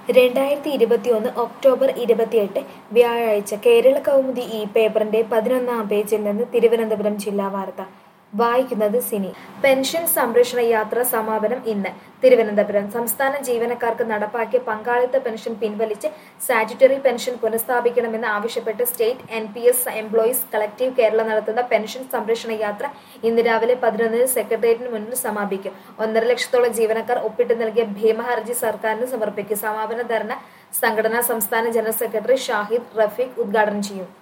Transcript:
രണ്ടായിരത്തി ഇരുപത്തിയൊന്ന് ഒക്ടോബർ ഇരുപത്തിയെട്ട് വ്യാഴാഴ്ച കേരള കൗമുദി ഈ പേപ്പറിന്റെ പതിനൊന്നാം പേജിൽ നിന്ന് തിരുവനന്തപുരം ജില്ലാ വാർത്ത വായിക്കുന്നത് സിനി പെൻഷൻ സംരക്ഷണ യാത്ര സമാപനം ഇന്ന് തിരുവനന്തപുരം സംസ്ഥാന ജീവനക്കാർക്ക് നടപ്പാക്കിയ പങ്കാളിത്ത പെൻഷൻ പിൻവലിച്ച് സാറ്റുറ്ററി പെൻഷൻ പുനഃസ്ഥാപിക്കണമെന്ന് ആവശ്യപ്പെട്ട് state N P S employees collective Kerala നടത്തുന്ന പെൻഷൻ സംരക്ഷണ യാത്ര ഇന്ന് രാവിലെ പതിനൊന്നിന് സെക്രട്ടേറിയറ്റിന് മുന്നിൽ സമാപിക്കും ഒന്നര ലക്ഷത്തോളം ജീവനക്കാർ ഒപ്പിട്ട് നൽകിയ ഭീമ ഹർജി സർക്കാരിന് സമർപ്പിക്കും സമാപന ധർണ സംഘടനാ സംസ്ഥാന ജനറൽ സെക്രട്ടറി ഷാഹിദ് റഫീഖ് ഉദ്ഘാടനം ചെയ്യും